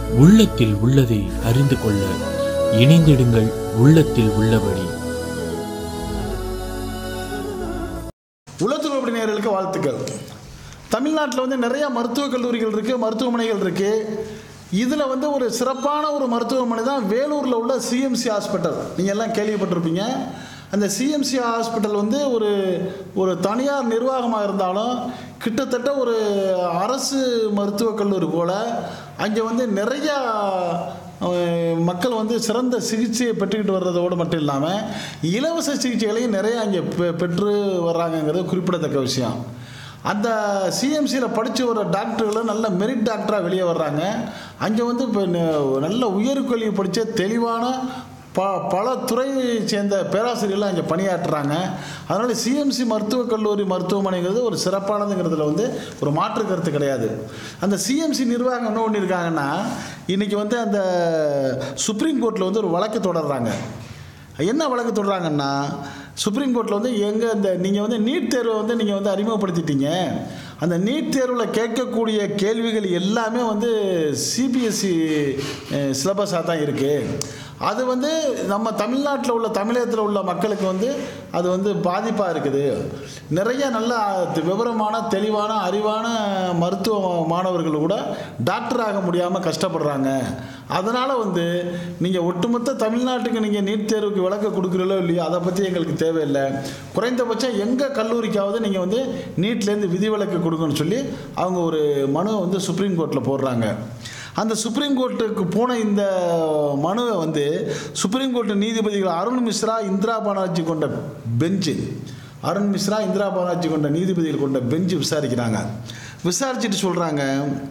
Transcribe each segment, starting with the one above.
உள்ளத்தில் உள்ளதை அறிந்து கொள்ள இணைந்திடுங்கள் உள்ளத்தில் உள்ளபடி உலகத்தில் நேயர்களுக்கு வாழ்த்துக்கள் தமிழ்நாட்டில் வந்து நிறைய மருத்துவக் கல்லூரிகள் இருக்குது மருத்துவமனைகள் இருக்குது இதில் வந்து ஒரு சிறப்பான ஒரு மருத்துவமனை தான் வேலூரில் உள்ள சிஎம்சி ஹாஸ்பிட்டல் நீங்கள் எல்லாம் கேள்விப்பட்டிருப்பீங்க அந்த சிஎம்சி ஹாஸ்பிட்டல் வந்து ஒரு ஒரு தனியார் நிர்வாகமாக இருந்தாலும் கிட்டத்தட்ட ஒரு அரசு மருத்துவக் கல்லூரி போல் அங்கே வந்து நிறையா அஹ், மக்கள் வந்து சிறந்த சிகிச்சையை பெற்றுக்கிட்டு வர்றதோடு மட்டும் இல்லாமல் இலவச சிகிச்சைகளையும் நிறைய அங்கே பெ- பெற்று வர்றாங்கங்கிறது குறிப்பிடத்தக்க விஷயம் அந்த சிஎம்சியில் படித்து வர டாக்டர்களும் நல்ல மெரிட் டாக்டராக வெளியே வர்றாங்க அங்கே வந்து இப்போ ந- நல்ல உயர்கல்வி படித்த தெளிவான ப பல துறையை சேர்ந்த பேராசிரியர்கள் அங்கே பணியாற்றுறாங்க அதனால் சிஎம்சி மருத்துவக் கல்லூரி மருத்துவமனைங்கிறது ஒரு சிறப்பானதுங்கிறதுல வந்து ஒரு மாற்று கருத்து கிடையாது அந்த சிஎம்சி நிர்வாகம் என்ன பண்ணியிருக்காங்கன்னா இன்றைக்கி வந்து அந்த சுப்ரீம் கோர்ட்டில் வந்து ஒரு வழக்கு தொடர்றாங்க என்ன வழக்கு தொடர்றாங்கன்னா சுப்ரீம் கோர்ட்டில் வந்து எங்கே இந்த நீங்கள் வந்து நீட் தேர்வை வந்து நீங்கள் வந்து அறிமுகப்படுத்திட்டீங்க அந்த நீட் தேர்வில் கேட்கக்கூடிய கேள்விகள் எல்லாமே வந்து சிபிஎஸ்சி சிலபஸாக தான் இருக்குது அது வந்து நம்ம தமிழ்நாட்டில் உள்ள தமிழகத்தில் உள்ள மக்களுக்கு வந்து அது வந்து பாதிப்பாக இருக்குது நிறைய நல்ல விவரமான தெளிவான அறிவான மருத்துவ மாணவர்கள் கூட டாக்டர் ஆக முடியாமல் கஷ்டப்படுறாங்க அதனால் வந்து நீங்கள் ஒட்டுமொத்த தமிழ்நாட்டுக்கு நீங்கள் நீட் தேர்வுக்கு விளக்க கொடுக்குறீங்களோ இல்லையோ அதை பற்றி எங்களுக்கு தேவையில்லை குறைந்தபட்சம் எங்கள் கல்லூரிக்காவது நீங்கள் வந்து நீட்லேருந்து விதிவிலக்கு கொடுக்கணும்னு சொல்லி அவங்க ஒரு மனு வந்து சுப்ரீம் கோர்ட்டில் போடுறாங்க அந்த சுப்ரீம் கோர்ட்டுக்கு போன இந்த மனுவை வந்து சுப்ரீம் கோர்ட்டு நீதிபதிகள் அருண் மிஸ்ரா இந்திரா பானர்ஜி கொண்ட பெஞ்சு அருண் மிஸ்ரா இந்திரா பானர்ஜி கொண்ட நீதிபதிகள் கொண்ட பெஞ்சு விசாரிக்கிறாங்க விசாரிச்சுட்டு சொல்கிறாங்க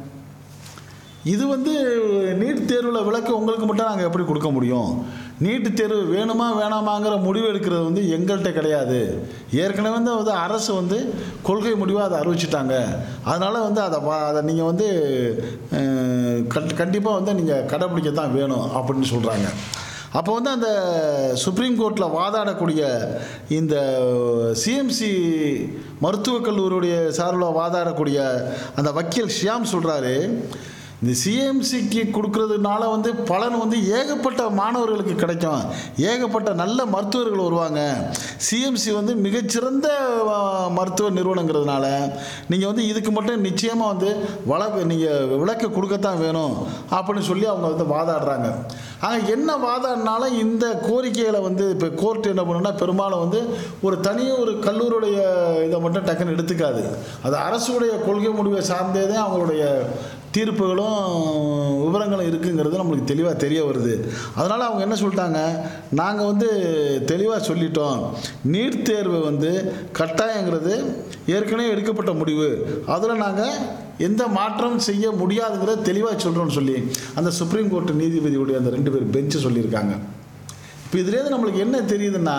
இது வந்து நீட் தேர்வில் விளக்கு உங்களுக்கு மட்டும் நாங்கள் எப்படி கொடுக்க முடியும் நீட் தேர்வு வேணுமா வேணாமாங்கிற முடிவு எடுக்கிறது வந்து எங்கள்கிட்ட கிடையாது ஏற்கனவே வந்து வந்து அரசு வந்து கொள்கை முடிவாக அதை அறிவிச்சிட்டாங்க அதனால் வந்து அதை வா- அதை நீங்கள் வந்து அஹ், கண் கண்டிப்பாக வந்து நீங்கள் கடைப்பிடிக்க தான் வேணும் அப்படின்னு சொல்கிறாங்க அப்போ வந்து அந்த சுப்ரீம் கோர்ட்டில் வாதாடக்கூடிய இந்த சிஎம்சி மருத்துவக் கல்லூரியுடைய சார்பில் வாதாடக்கூடிய அந்த வக்கீல் ஷியாம் சொல்கிறாரு இந்த சிஎம்சிக்கு கொடுக்கறதுனால வந்து பலன் வந்து ஏகப்பட்ட மாணவர்களுக்கு கிடைக்கும் ஏகப்பட்ட நல்ல மருத்துவர்கள் வருவாங்க சிஎம்சி வந்து மிகச்சிறந்த ஆ, மருத்துவ நிறுவனங்கிறதுனால நீங்கள் வந்து இதுக்கு மட்டும் நிச்சயமாக வந்து வழக்கு நீங்கள் விளக்க கொடுக்கத்தான் வேணும் அப்படின்னு சொல்லி அவங்க வந்து வாதாடுறாங்க ஆனால் என்ன வாதாடினாலும் இந்த கோரிக்கைகளை வந்து இப்போ கோர்ட் என்ன பண்ணுன்னா பெரும்பாலும் வந்து ஒரு தனி ஒரு கல்லூரியுடைய இதை மட்டும் டக்குன்னு எடுத்துக்காது அது அரசுடைய கொள்கை முடிவை சார்ந்தே தான் அவங்களுடைய தீர்ப்புகளும் விவரங்களும் இருக்குங்கிறது நம்மளுக்கு தெளிவாக தெரிய வருது அதனால் அவங்க என்ன சொல்லிட்டாங்க நாங்கள் வந்து தெளிவாக சொல்லிட்டோம் நீட் தேர்வு வந்து கட்டாயங்கிறது ஏற்கனவே எடுக்கப்பட்ட முடிவு அதில் நாங்கள் எந்த மாற்றமும் செய்ய முடியாதுங்கிறத தெளிவாக சொல்கிறோன்னு சொல்லி அந்த சுப்ரீம் கோர்ட் நீதிபதியுடைய அந்த ரெண்டு பேர் பெஞ்சு சொல்லியிருக்காங்க இப்போ இதுலேருந்து நம்மளுக்கு என்ன தெரியுதுன்னா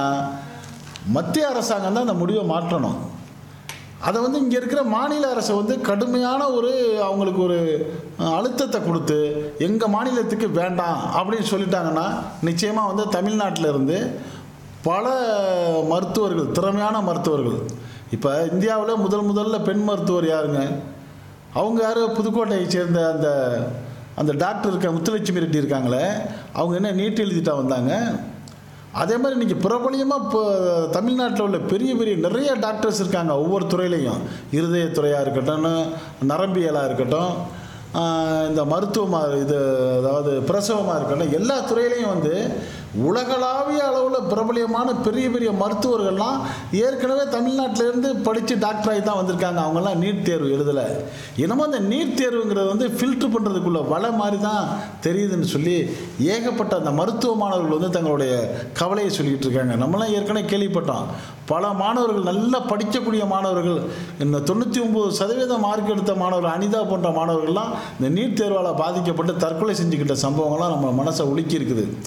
மத்திய அரசாங்கம் தான் அந்த முடிவை மாற்றணும் அதை வந்து இங்கே இருக்கிற மாநில அரசு வந்து கடுமையான ஒரு அவங்களுக்கு ஒரு அஹ், அழுத்தத்தை கொடுத்து எங்கள் மாநிலத்துக்கு வேண்டாம் அப்படின்னு சொல்லிட்டாங்கன்னா நிச்சயமாக வந்து தமிழ்நாட்டில் இருந்து பல மருத்துவர்கள் திறமையான மருத்துவர்கள் இப்போ இந்தியாவில் முதல் முதல்ல பெண் மருத்துவர் யாருங்க அவங்க யார் புதுக்கோட்டையை சேர்ந்த அந்த அந்த டாக்டர் இருக்க முத்துலட்சுமி ரெட்டி இருக்காங்களே அவங்க என்ன நீட் எழுதிட்டா வந்தாங்க அதே மாதிரி இன்றைக்கி பிரபலியமாக இப்போ தமிழ்நாட்டில் உள்ள பெரிய பெரிய நிறைய டாக்டர்ஸ் இருக்காங்க ஒவ்வொரு துறையிலையும் இருதயத்துறையாக இருக்கட்டும் நரம்பியலாக இருக்கட்டும் ஆஹ் இந்த மருத்துவமாக இது அதாவது பிரசவமாக இருக்கட்டும் எல்லா துறையிலையும் வந்து உலகளாவிய அளவில் பிரபலியமான பெரிய பெரிய மருத்துவர்கள்லாம் ஏற்கனவே தமிழ்நாட்டிலேருந்து படித்து டாக்டராகி தான் வந்திருக்காங்க அவங்கெல்லாம் நீட் தேர்வு எழுதலை என்னமோ அந்த நீட் தேர்வுங்கிறது வந்து ஃபில்ட்ரு பண்ணுறதுக்குள்ள வலை மாதிரி தான் தெரியுதுன்னு சொல்லி ஏகப்பட்ட அந்த மருத்துவ மாணவர்கள் வந்து தங்களுடைய கவலையை சொல்லிக்கிட்டு இருக்காங்க நம்மளாம் ஏற்கனவே கேள்விப்பட்டோம் பல மாணவர்கள் நல்லா படிக்கக்கூடிய மாணவர்கள் இந்த தொண்ணூற்றி ஒம்பது சதவீதம் மார்க் எடுத்த மாணவர்கள் அனிதா போன்ற மாணவர்கள்லாம் இந்த நீட் தேர்வால் பாதிக்கப்பட்டு தற்கொலை செஞ்சுக்கிட்ட சம்பவங்கள்லாம் நம்ம மனசை உலுக்கி இருக்குது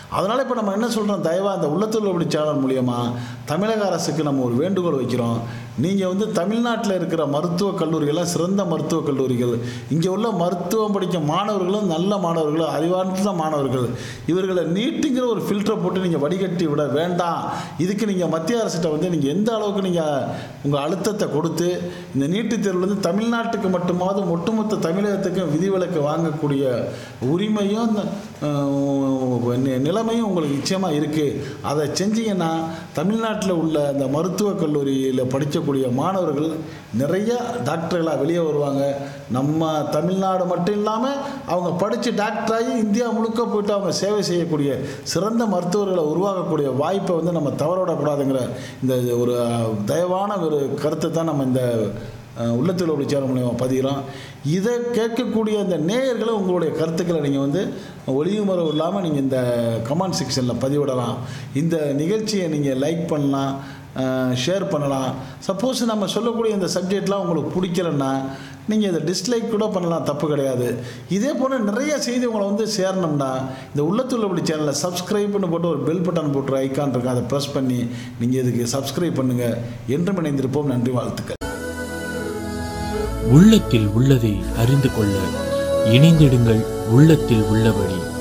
அதனால் இப்போ நம்ம என்ன சொல்கிறோம் தயவா அந்த உள்ளத்தில் உள்ளபடி சேனல் மூலியமாக தமிழக அரசுக்கு நம்ம ஒரு வேண்டுகோள் வைக்கிறோம் நீங்கள் வந்து தமிழ்நாட்டில் இருக்கிற மருத்துவக் கல்லூரிகள்லாம் சிறந்த மருத்துவக் கல்லூரிகள் இங்கே உள்ள மருத்துவம் படிக்கும் மாணவர்களும் நல்ல மாணவர்களும் அறிவார்ந்த மாணவர்கள் இவர்களை நீட்டுங்கிற ஒரு ஃபில்டரை போட்டு நீங்கள் வடிகட்டி விட வேண்டாம் இதுக்கு நீங்கள் மத்திய அரசிட்ட வந்து நீங்கள் எந்த அளவுக்கு நீங்கள் உங்கள் அழுத்தத்தை கொடுத்து இந்த நீட்டுத் தேர்வில் வந்து தமிழ்நாட்டுக்கு மட்டுமாவது ஒட்டுமொத்த தமிழகத்துக்கும் விதிவிலக்கு வாங்கக்கூடிய உரிமையும் அஹ், நி- நிலைமையும் உங்களுக்கு நிச்சயமாக இருக்குது அதை செஞ்சீங்கன்னா தமிழ்நாட்டில் உள்ள அந்த மருத்துவக் கல்லூரியில் படிக்கக்கூடிய மாணவர்கள் நிறைய டாக்டர்களாக வெளியே வருவாங்க நம்ம தமிழ்நாடு மட்டும் இல்லாமல் அவங்க படித்து டாக்டராகி இந்தியா முழுக்க போயிட்டு அவங்க சேவை செய்யக்கூடிய சிறந்த மருத்துவர்களை உருவாக்கக்கூடிய வாய்ப்பை வந்து நம்ம தவறவிடக்கூடாதுங்கிற இந்த ஒரு அஹ், தயவான ஒரு கருத்தை தான் நம்ம இந்த அஹ், உள்ளத்தில் ஒரு சேனல் மூலியமாக பதிகிறோம் இதை கேட்கக்கூடிய அந்த நேயர்களை உங்களுடைய கருத்துக்களை நீங்கள் வந்து ஒளிவு மறைவு இல்லாமல் நீங்கள் இந்த கமெண்ட் செக்ஷனில் பதிவிடலாம் இந்த நிகழ்ச்சியை நீங்கள் லைக் பண்ணலாம் ஷேர் பண்ணலாம் சப்போஸ் நம்ம சொல்லக்கூடிய இந்த சப்ஜெக்ட்லாம் உங்களுக்கு பிடிக்கலன்னா நீங்கள் இதை டிஸ்லைக் கூட பண்ணலாம் தப்பு கிடையாது இதே போல் நிறைய செய்தி உங்களை வந்து சேரணும்னா இந்த உள்ளத்துள்ளபடி சேனலை சப்ஸ்கிரைப்னு போட்டு ஒரு பெல் பட்டன் போட்டு ஐக்கான் இருக்கும் அதை ப்ரெஸ் பண்ணி நீங்கள் இதுக்கு சப்ஸ்கிரைப் பண்ணுங்கள் என்றும் இணைந்திருப்போம் நன்றி வாழ்த்துக்கள் உள்ளத்தில் உள்ளதை அறிந்து கொள்ள இணைந்திடுங்கள் உள்ளத்தில் உள்ளபடி